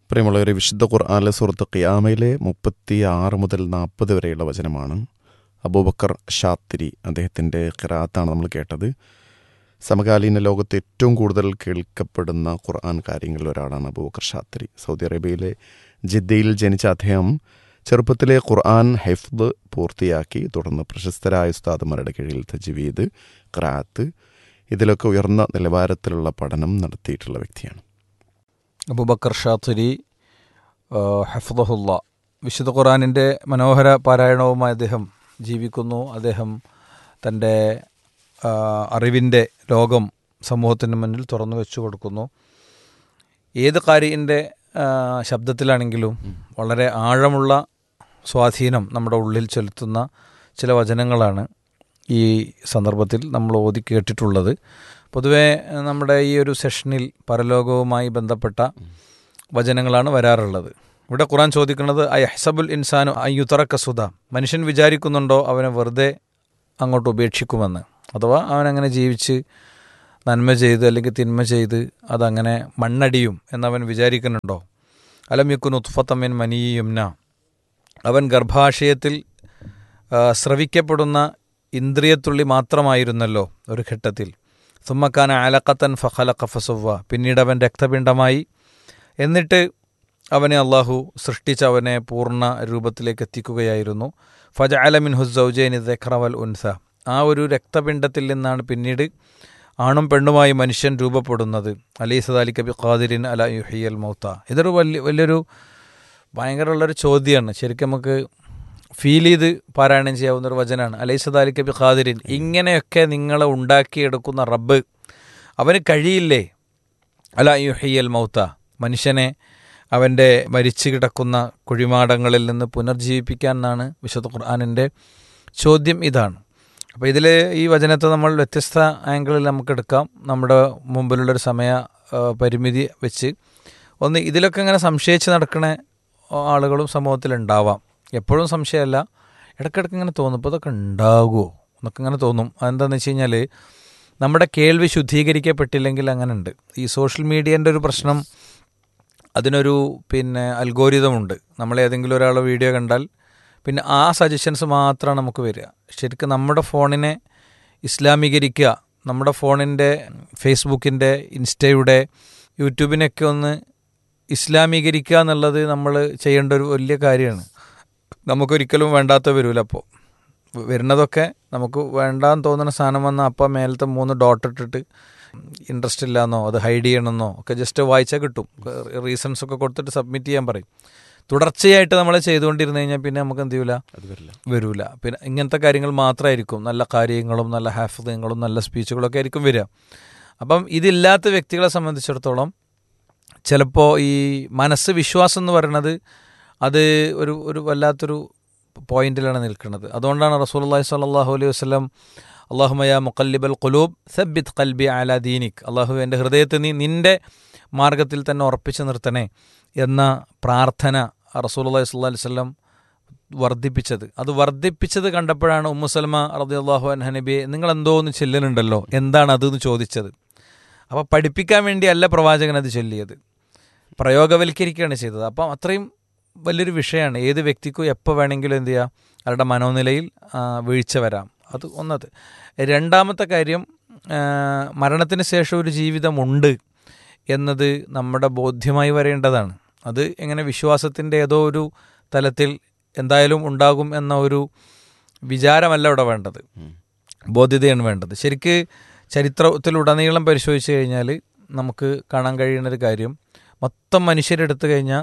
പ്രിയമുള്ളവരെ വിശുദ്ധ ഖുർആാനിലെ സുഹൃത്ത് ഖിയാമയിലെ മുപ്പത്തി ആറ് മുതൽ നാൽപ്പത് വരെയുള്ള വചനമാണ് അബൂബക്കർ ഷാത്തിരി അദ്ദേഹത്തിൻ്റെ ഖിറാത്താണ് നമ്മൾ കേട്ടത് സമകാലീന ലോകത്ത് ഏറ്റവും കൂടുതൽ കേൾക്കപ്പെടുന്ന ഖുർആൻ കാര്യങ്ങളിൽ ഒരാളാണ് അബൂബക്കർ ഷാത്തിരി സൗദി അറേബ്യയിലെ ജിദ്ദയിൽ ജനിച്ച അദ്ദേഹം ചെറുപ്പത്തിലെ ഖുർആൻ ഹെഫ്ദ് പൂർത്തിയാക്കി തുടർന്ന് പ്രശസ്തരായ ഉസ്താദുമാരുടെ കീഴിൽ തജ്വീദ് ഖറാത്ത് ഇതിലൊക്കെ ഉയർന്ന നിലവാരത്തിലുള്ള പഠനം നടത്തിയിട്ടുള്ള വ്യക്തിയാണ് അബുബക്കർ ഷാത്തുരി ഹഫ്ദഹുല്ല വിശുദ്ധ ഖുറാനിൻ്റെ മനോഹര പാരായണവുമായി അദ്ദേഹം ജീവിക്കുന്നു അദ്ദേഹം തൻ്റെ അറിവിൻ്റെ ലോകം സമൂഹത്തിന് മുന്നിൽ തുറന്നു വെച്ചു കൊടുക്കുന്നു ഏത് കാര്യൻ്റെ ശബ്ദത്തിലാണെങ്കിലും വളരെ ആഴമുള്ള സ്വാധീനം നമ്മുടെ ഉള്ളിൽ ചെലുത്തുന്ന ചില വചനങ്ങളാണ് ഈ സന്ദർഭത്തിൽ നമ്മൾ ഓതി കേട്ടിട്ടുള്ളത് പൊതുവേ നമ്മുടെ ഈ ഒരു സെഷനിൽ പരലോകവുമായി ബന്ധപ്പെട്ട വചനങ്ങളാണ് വരാറുള്ളത് ഇവിടെ ഖുറാൻ ചോദിക്കുന്നത് ഐ ഹസബുൽ ഇൻസാനു അയ്യുത്തറക്ക സുധ മനുഷ്യൻ വിചാരിക്കുന്നുണ്ടോ അവനെ വെറുതെ അങ്ങോട്ട് ഉപേക്ഷിക്കുമെന്ന് അഥവാ അവനങ്ങനെ ജീവിച്ച് നന്മ ചെയ്ത് അല്ലെങ്കിൽ തിന്മ ചെയ്ത് അതങ്ങനെ മണ്ണടിയും എന്നവൻ വിചാരിക്കുന്നുണ്ടോ അലം യുക്കുൻ ഉത്ഫത്തമ്മിൻ മനിയുംന അവൻ ഗർഭാശയത്തിൽ സ്രവിക്കപ്പെടുന്ന ഇന്ദ്രിയത്തുള്ളി മാത്രമായിരുന്നല്ലോ ഒരു ഘട്ടത്തിൽ സുമ്മക്കാന അലക്കത്തൻ ഫഖല കഫസുവ പിന്നീട് അവൻ രക്തപിണ്ഡമായി എന്നിട്ട് അവനെ അള്ളാഹു സൃഷ്ടിച്ച് അവനെ പൂർണ്ണ രൂപത്തിലേക്ക് എത്തിക്കുകയായിരുന്നു ഫജ അലമിൻ ഹുസൗജൈനി ദഖ്റവൽ ഉൻസ ആ ഒരു രക്തപിണ്ഡത്തിൽ നിന്നാണ് പിന്നീട് ആണും പെണ്ണുമായി മനുഷ്യൻ രൂപപ്പെടുന്നത് അലൈ സദാലി കബി ഖാദിരിൻ അല യുഹിയൽ മൗത്ത ഇതൊരു വലിയ വലിയൊരു ഭയങ്കരമുള്ളൊരു ചോദ്യമാണ് ശരിക്കും നമുക്ക് ഫീൽ ചെയ്ത് പാരായണം ചെയ്യാവുന്ന ഒരു വചനമാണ് അലൈ സദാലി കബി ഖാദിരിൻ ഇങ്ങനെയൊക്കെ നിങ്ങളെ ഉണ്ടാക്കിയെടുക്കുന്ന റബ്ബ് അവന് കഴിയില്ലേ അല യുഹിയൽ മൗത്ത മനുഷ്യനെ അവൻ്റെ മരിച്ചു കിടക്കുന്ന കുഴിമാടങ്ങളിൽ നിന്ന് പുനർജീവിപ്പിക്കാൻ എന്നാണ് വിശുദ്ധ ഖുർആാനിൻ്റെ ചോദ്യം ഇതാണ് അപ്പോൾ ഇതിൽ ഈ വചനത്തെ നമ്മൾ വ്യത്യസ്ത ആംഗിളിൽ നമുക്ക് എടുക്കാം നമ്മുടെ മുമ്പിലുള്ളൊരു സമയ പരിമിതി വെച്ച് ഒന്ന് ഇതിലൊക്കെ ഇങ്ങനെ സംശയിച്ച് നടക്കുന്ന ആളുകളും സമൂഹത്തിലുണ്ടാവാം എപ്പോഴും സംശയമല്ല ഇടയ്ക്കിടയ്ക്ക് ഇങ്ങനെ തോന്നും ഇപ്പോൾ ഇതൊക്കെ ഉണ്ടാകുമോ എന്നൊക്കെ ഇങ്ങനെ തോന്നും അതെന്താണെന്ന് വെച്ച് കഴിഞ്ഞാൽ നമ്മുടെ കേൾവി ശുദ്ധീകരിക്കപ്പെട്ടില്ലെങ്കിൽ അങ്ങനെ ഉണ്ട് ഈ സോഷ്യൽ മീഡിയേൻ്റെ ഒരു പ്രശ്നം അതിനൊരു പിന്നെ അൽഗോരിതമുണ്ട് നമ്മൾ ഏതെങ്കിലും ഒരാളെ വീഡിയോ കണ്ടാൽ പിന്നെ ആ സജഷൻസ് മാത്രമാണ് നമുക്ക് വരിക ശരിക്കും നമ്മുടെ ഫോണിനെ ഇസ്ലാമീകരിക്കുക നമ്മുടെ ഫോണിൻ്റെ ഫേസ്ബുക്കിൻ്റെ ഇൻസ്റ്റയുടെ യൂട്യൂബിനൊക്കെ ഒന്ന് ഇസ്ലാമീകരിക്കുക എന്നുള്ളത് നമ്മൾ ചെയ്യേണ്ട ഒരു വലിയ കാര്യമാണ് നമുക്കൊരിക്കലും വേണ്ടാത്ത വരില്ല അപ്പോൾ വരുന്നതൊക്കെ നമുക്ക് വേണ്ടാന്ന് തോന്നുന്ന സാധനം വന്നാൽ അപ്പം മേലത്തെ മൂന്ന് ഡോട്ട് ഇട്ടിട്ട് ഇൻട്രസ്റ്റ് ഇല്ലാന്നോ അത് ഹൈഡ് ചെയ്യണമെന്നോ ഒക്കെ ജസ്റ്റ് വായിച്ചാൽ കിട്ടും റീസൺസ് ഒക്കെ കൊടുത്തിട്ട് സബ്മിറ്റ് ചെയ്യാൻ പറയും തുടർച്ചയായിട്ട് നമ്മൾ ചെയ്തുകൊണ്ടിരുന്നു കഴിഞ്ഞാൽ പിന്നെ നമുക്ക് എന്ത് ചെയ്യൂല വരൂല പിന്നെ ഇങ്ങനത്തെ കാര്യങ്ങൾ മാത്രമായിരിക്കും നല്ല കാര്യങ്ങളും നല്ല ഹാഫിങ്ങളും നല്ല സ്പീച്ചുകളൊക്കെ ആയിരിക്കും വരിക അപ്പം ഇതില്ലാത്ത വ്യക്തികളെ സംബന്ധിച്ചിടത്തോളം ചിലപ്പോൾ ഈ മനസ്സ് വിശ്വാസം എന്ന് പറയുന്നത് അത് ഒരു ഒരു വല്ലാത്തൊരു പോയിന്റിലാണ് നിൽക്കുന്നത് അതുകൊണ്ടാണ് റസൂൽ അള്ളാഹി സ്വല്ലല്ലാഹു അലൈഹി വസ്ലം അള്ളാഹുമയ മുക്കല്ലിബൽ ഖുലൂബ് സബ്ബിത് കൽബി അല ദീനിക് അള്ളാഹു എൻ്റെ ഹൃദയത്തെ നീ നിൻ്റെ മാർഗത്തിൽ തന്നെ ഉറപ്പിച്ചു നിർത്തണേ എന്ന പ്രാർത്ഥന റസൂൽ അള്ളാഹി സ്വല്ലാ അലൈഹി വല്ലം വർദ്ധിപ്പിച്ചത് അത് വർദ്ധിപ്പിച്ചത് കണ്ടപ്പോഴാണ് ഉമ്മുസൽമ റതി അള്ളാഹു അൻഹനബിയെ നിങ്ങൾ എന്തോ ഒന്ന് ചെല്ലുന്നുണ്ടല്ലോ എന്താണ് അതെന്ന് ചോദിച്ചത് അപ്പോൾ പഠിപ്പിക്കാൻ വേണ്ടിയല്ല പ്രവാചകൻ അത് ചൊല്ലിയത് പ്രയോഗവൽക്കരിക്കുകയാണ് ചെയ്തത് അപ്പം അത്രയും വലിയൊരു വിഷയമാണ് ഏത് വ്യക്തിക്കും എപ്പോൾ വേണമെങ്കിലും എന്ത് ചെയ്യുക അവരുടെ മനോനിലയിൽ വീഴ്ച വരാം അത് ഒന്നത് രണ്ടാമത്തെ കാര്യം മരണത്തിന് ശേഷം ഒരു ജീവിതമുണ്ട് എന്നത് നമ്മുടെ ബോധ്യമായി വരേണ്ടതാണ് അത് എങ്ങനെ വിശ്വാസത്തിൻ്റെ ഏതോ ഒരു തലത്തിൽ എന്തായാലും ഉണ്ടാകും എന്ന ഒരു വിചാരമല്ല ഇവിടെ വേണ്ടത് ബോധ്യതയാണ് വേണ്ടത് ശരിക്ക് ചരിത്രത്തിലുടനീളം പരിശോധിച്ച് കഴിഞ്ഞാൽ നമുക്ക് കാണാൻ കഴിയുന്ന ഒരു കാര്യം മൊത്തം മനുഷ്യരെടുത്തു കഴിഞ്ഞാൽ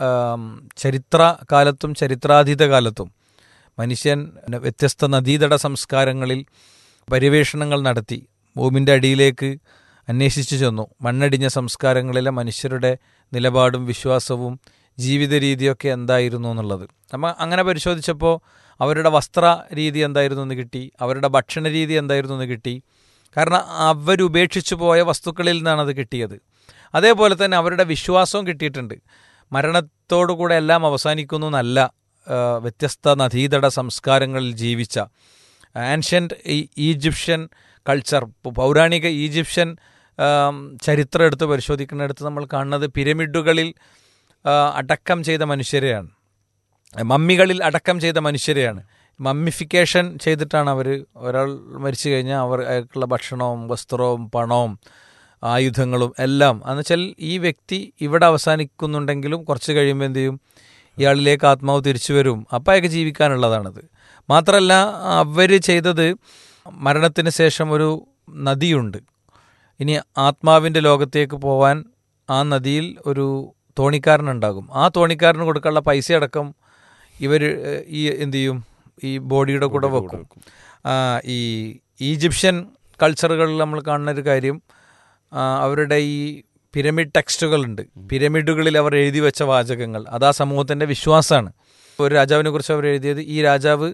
ചരിത്ര കാലത്തും ചരിത്രാതീത കാലത്തും മനുഷ്യൻ വ്യത്യസ്ത നദീതട സംസ്കാരങ്ങളിൽ പര്യവേഷണങ്ങൾ നടത്തി ഭൂമിൻ്റെ അടിയിലേക്ക് അന്വേഷിച്ചു ചെന്നു മണ്ണടിഞ്ഞ സംസ്കാരങ്ങളിലെ മനുഷ്യരുടെ നിലപാടും വിശ്വാസവും ജീവിത രീതിയൊക്കെ എന്തായിരുന്നു എന്നുള്ളത് നമ്മൾ അങ്ങനെ പരിശോധിച്ചപ്പോൾ അവരുടെ വസ്ത്ര രീതി എന്തായിരുന്നു എന്ന് കിട്ടി അവരുടെ ഭക്ഷണ രീതി എന്തായിരുന്നു എന്ന് കിട്ടി കാരണം അവരുപേക്ഷിച്ചു പോയ വസ്തുക്കളിൽ നിന്നാണ് അത് കിട്ടിയത് അതേപോലെ തന്നെ അവരുടെ വിശ്വാസവും കിട്ടിയിട്ടുണ്ട് മരണത്തോടുകൂടെ എല്ലാം അവസാനിക്കുന്നു എന്നല്ല വ്യത്യസ്ത നദീതട സംസ്കാരങ്ങളിൽ ജീവിച്ച ആൻഷ്യൻ്റ് ഈജിപ്ഷ്യൻ കൾച്ചർ പൗരാണിക ഈജിപ്ഷ്യൻ ചരിത്രം എടുത്ത് പരിശോധിക്കുന്നിടത്ത് നമ്മൾ കാണുന്നത് പിരമിഡുകളിൽ ആ, അടക്കം ചെയ്ത മനുഷ്യരെയാണ് മമ്മികളിൽ അടക്കം ചെയ്ത മനുഷ്യരെയാണ് മമ്മിഫിക്കേഷൻ ചെയ്തിട്ടാണ് അവർ ഒരാൾ മരിച്ചു കഴിഞ്ഞാൽ അവർ അയാൾക്കുള്ള ഭക്ഷണവും വസ്ത്രവും പണവും ആയുധങ്ങളും എല്ലാം എന്നുവെച്ചാൽ ഈ വ്യക്തി ഇവിടെ അവസാനിക്കുന്നുണ്ടെങ്കിലും കുറച്ച് കഴിയുമ്പോൾ എന്ത് ചെയ്യും ഇയാളിലേക്ക് ആത്മാവ് തിരിച്ചു വരും അപ്പം അയാൾക്ക് ജീവിക്കാനുള്ളതാണത് മാത്രമല്ല അവർ ചെയ്തത് മരണത്തിന് ശേഷം ഒരു നദിയുണ്ട് ഇനി ആത്മാവിൻ്റെ ലോകത്തേക്ക് പോവാൻ ആ നദിയിൽ ഒരു തോണിക്കാരനുണ്ടാകും ആ തോണിക്കാരന് കൊടുക്കാനുള്ള പൈസ അടക്കം ഇവർ ഈ എന്ത് ചെയ്യും ഈ ബോഡിയുടെ കൂടെ വെക്കും ആ, ഈ ഈജിപ്ഷ്യൻ കൾച്ചറുകളിൽ നമ്മൾ കാണുന്ന ഒരു കാര്യം ആ, അവരുടെ ഈ പിരമിഡ് ടെക്സ്റ്റുകളുണ്ട് പിരമിഡുകളിൽ അവർ എഴുതി വെച്ച വാചകങ്ങൾ അത് ആ സമൂഹത്തിൻ്റെ വിശ്വാസമാണ് ഒരു രാജാവിനെ കുറിച്ച് അവർ എഴുതിയത് ഈ രാജാവ്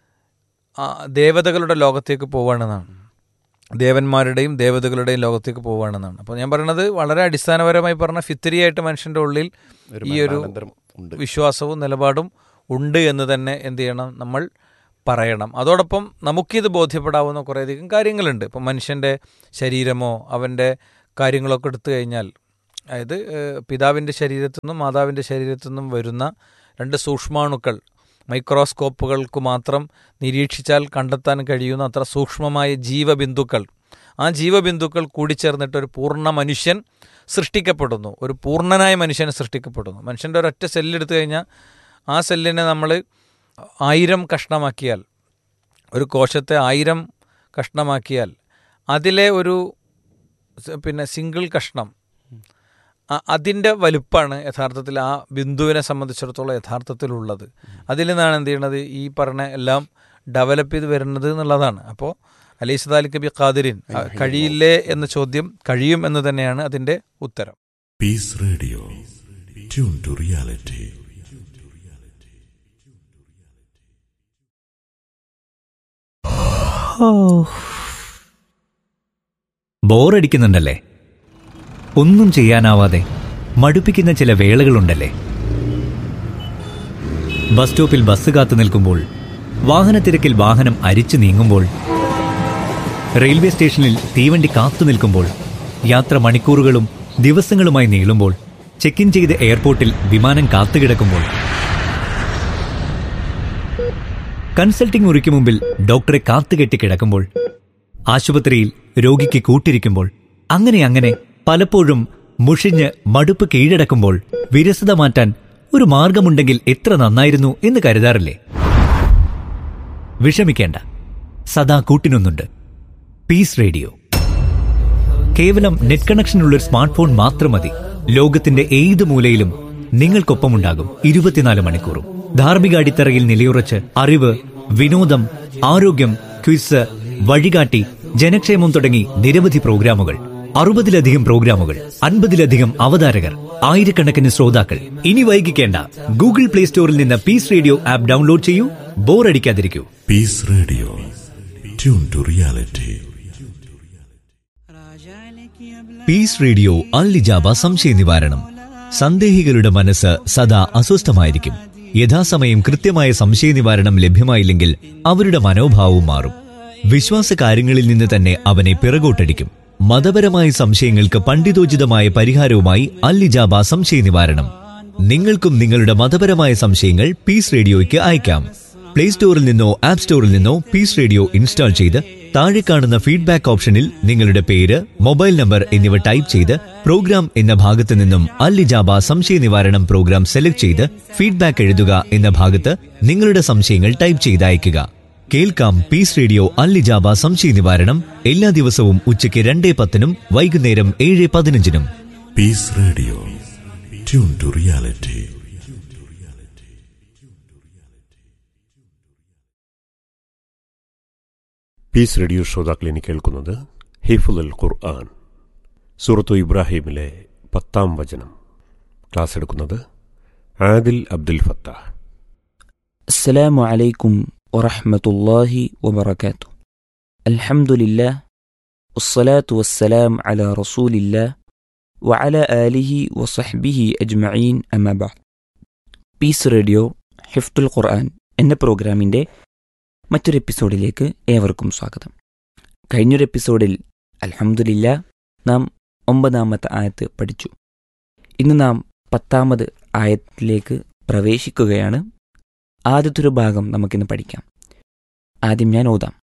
ആ, ദേവതകളുടെ ലോകത്തേക്ക് പോവുകയാണെന്നാണ് ദേവന്മാരുടെയും ദേവതകളുടെയും ലോകത്തേക്ക് പോവുകയാണെന്നാണ് അപ്പോൾ ഞാൻ പറയുന്നത് വളരെ അടിസ്ഥാനപരമായി പറഞ്ഞ ഫിത്തിരിയായിട്ട് മനുഷ്യൻ്റെ ഉള്ളിൽ ഒരു ഈ ഒരു മരണാനന്തരം ഉണ്ട് വിശ്വാസവും നിലപാടും ഉണ്ട് എന്ന് തന്നെ എന്ത് ചെയ്യണം നമ്മൾ പറയണം അതോടൊപ്പം നമുക്കിത് ബോധ്യപ്പെടാവുന്ന കുറേയധികം കാര്യങ്ങളുണ്ട് ഇപ്പം മനുഷ്യൻ്റെ ശരീരമോ അവൻ്റെ കാര്യങ്ങളൊക്കെ എടുത്തു കഴിഞ്ഞാൽ അതായത് ഏഹ്, പിതാവിൻ്റെ ശരീരത്തു നിന്നും മാതാവിൻ്റെ ശരീരത്തു നിന്നും വരുന്ന രണ്ട് സൂക്ഷ്മാണുക്കൾ മൈക്രോസ്കോപ്പുകൾക്ക് മാത്രം നിരീക്ഷിച്ചാൽ കണ്ടെത്താൻ കഴിയുന്ന അത്ര സൂക്ഷ്മമായ ജീവബിന്ദുക്കൾ ആ ജീവബിന്ദുക്കൾ കൂടിച്ചേർന്നിട്ട് ഒരു പൂർണ്ണ മനുഷ്യൻ സൃഷ്ടിക്കപ്പെടുന്നു ഒരു പൂർണ്ണനായ മനുഷ്യൻ സൃഷ്ടിക്കപ്പെടുന്നു മനുഷ്യൻ്റെ ഒരൊറ്റ സെല്ലെടുത്തു കഴിഞ്ഞാൽ ആ സെല്ലിനെ നമ്മൾ ആയിരം കഷ്ണമാക്കിയാൽ ഒരു കോശത്തെ ആയിരം കഷ്ണമാക്കിയാൽ അതിലെ ഒരു സ- പിന്നെ സിംഗിൾ കഷ്ണം അ- അതിൻ്റെ വലുപ്പമാണ് യഥാർത്ഥത്തിൽ ആ ബിന്ദുവിനെ സംബന്ധിച്ചിടത്തോളം യഥാർത്ഥത്തിലുള്ളത് അതിൽ നിന്നാണ് എന്ത് ചെയ്യണത് ഈ പറഞ്ഞ എല്ലാം ഡെവലപ്പ് ചെയ്ത് വരുന്നത് എന്നുള്ളതാണ് അപ്പോൾ അലീസ് താലിക് ബി ഖാദിരിൻ അ, കഴിയില്ലേ എന്ന ചോദ്യം കഴിയും എന്ന് തന്നെയാണ് അതിൻ്റെ ഉത്തരം Peace Radio. Tune to reality. ബോറടിക്കുന്നുണ്ടല്ലേ ഒന്നും ചെയ്യാനാവാതെ മടുപ്പിക്കുന്ന ചില വേളകളുണ്ടല്ലേ ബസ് സ്റ്റോപ്പിൽ ബസ് കാത്തു നിൽക്കുമ്പോൾ വാഹനത്തിരക്കിൽ വാഹനം അരിച്ചു നീങ്ങുമ്പോൾ റെയിൽവേ സ്റ്റേഷനിൽ തീവണ്ടി കാത്തു നിൽക്കുമ്പോൾ യാത്ര മണിക്കൂറുകളും ദിവസങ്ങളുമായി നീളുമ്പോൾ ചെക്ക് ഇൻ ചെയ്ത് എയർപോർട്ടിൽ വിമാനം കാത്തുകിടക്കുമ്പോൾ കൺസൾട്ടിംഗ് മുറിക്ക് മുമ്പിൽ ഡോക്ടറെ കാത്തുകെട്ടി കിടക്കുമ്പോൾ ആശുപത്രിയിൽ രോഗിക്ക് കൂട്ടിരിക്കുമ്പോൾ അങ്ങനെ അങ്ങനെ പലപ്പോഴും മുഷിഞ്ഞ് മടുപ്പ് കീഴടക്കുമ്പോൾ വിരസത മാറ്റാൻ ഒരു മാർഗമുണ്ടെങ്കിൽ എത്ര നന്നായിരുന്നു എന്ന് കരുതാറില്ലേ വിഷമിക്കേണ്ട സദാ കൂട്ടിനൊന്നുണ്ട് പീസ് റേഡിയോ കേവലം നെറ്റ് കണക്ഷനുള്ള ഒരു സ്മാർട്ട് ഫോൺ മാത്രം മതി ലോകത്തിന്റെ ഏത് മൂലയിലും നിങ്ങൾക്കൊപ്പമുണ്ടാകും ഇരുപത്തിനാല് മണിക്കൂറും ധാർമ്മിക അടിത്തറയിൽ നിലയുറച്ച് അറിവ് വിനോദം ആരോഗ്യം ക്വിസ് വഴികാട്ടി ജനക്ഷേമം തുടങ്ങി നിരവധി പ്രോഗ്രാമുകൾ അറുപതിലധികം പ്രോഗ്രാമുകൾ അൻപതിലധികം അവതാരകർ ആയിരക്കണക്കിന് ശ്രോതാക്കൾ ഇനി വൈകിക്കേണ്ട ഗൂഗിൾ പ്ലേ സ്റ്റോറിൽ നിന്ന് പീസ് റേഡിയോ ആപ്പ് ഡൗൺലോഡ് ചെയ്യൂ ബോറടിക്കാതിരിക്കൂ Peace Radio. Tune to reality. Peace Radio അൽലിജാബ സംശയ നിവാരണം സന്ദേഹികളുടെ മനസ്സ് സദാ അസ്വസ്ഥമായിരിക്കും യഥാസമയം കൃത്യമായ സംശയ നിവാരണം ലഭ്യമായില്ലെങ്കിൽ അവരുടെ മനോഭാവവും മാറും വിശ്വാസ കാര്യങ്ങളിൽ നിന്ന് തന്നെ അവനെ പിറകോട്ടടിക്കും മതപരമായ സംശയങ്ങൾക്ക് പണ്ഡിതോചിതമായ പരിഹാരവുമായി അല്ലിജാബ സംശയ നിവാരണം നിങ്ങൾക്കും നിങ്ങളുടെ മതപരമായ സംശയങ്ങൾ പീസ് റേഡിയോയ്ക്ക് അയക്കാം പ്ലേ സ്റ്റോറിൽ നിന്നോ ആപ്പ് സ്റ്റോറിൽ നിന്നോ പീസ് റേഡിയോ ഇൻസ്റ്റാൾ ചെയ്ത് താഴെ കാണുന്ന ഫീഡ്ബാക്ക് ഓപ്ഷനിൽ നിങ്ങളുടെ പേര് മൊബൈൽ നമ്പർ എന്നിവ ടൈപ്പ് ചെയ്ത് പ്രോഗ്രാം എന്ന ഭാഗത്ത് നിന്നും അല്ലിജാബ സംശയ നിവാരണം പ്രോഗ്രാം സെലക്ട് ചെയ്ത് ഫീഡ്ബാക്ക് എഴുതുക എന്ന ഭാഗത്ത് നിങ്ങളുടെ സംശയങ്ങൾ ടൈപ്പ് ചെയ്ത് അയയ്ക്കുക കേൾക്കാം പീസ് റേഡിയോ അല്ലിജാബ സംശയ നിവാരണം എല്ലാ ദിവസവും ഉച്ചയ്ക്ക് രണ്ടേ പത്തിനും വൈകുന്നേരം ഏഴ് പതിനഞ്ചിനും Peace Radio. Tune to reality. Peace Radio ശ്രോതാക്കൾ ഇനി കേൾക്കുന്നത് ഹിഫുൽ ഖുർആൻ സൂറത്തു ഇബ്രാഹിമിലെ പത്താം വചനം ക്ലാസ് എടുക്കുന്നത് ആദിൽ അബ്ദുൽ ഫത്താഹ് السلام عليكم ورحمة الله وبركاته الحمد لله والصلاة والسلام على رسول الله وعلى آله وصحبه أجمعين أما بعد പീസ് റേഡിയോ ഹിഫ്തുൽ ഖുർആൻ എന്ന പ്രോഗ്രാമിൻ്റെ മറ്റൊരു എപ്പിസോഡിലേക്ക് ഏവർക്കും സ്വാഗതം കഴിഞ്ഞൊരു എപ്പിസോഡിൽ അൽഹംദുലില്ല നാം ഒമ്പതാമത്തെ ആയത്ത് പഠിച്ചു ഇന്ന് നാം പത്താമത് ആയത്തിലേക്ക് പ്രവേശിക്കുകയാണ് ആദ്യത്തൊരു ഭാഗം നമുക്കിന്ന് പഠിക്കാം ആദ്യം ഞാൻ ഓതാം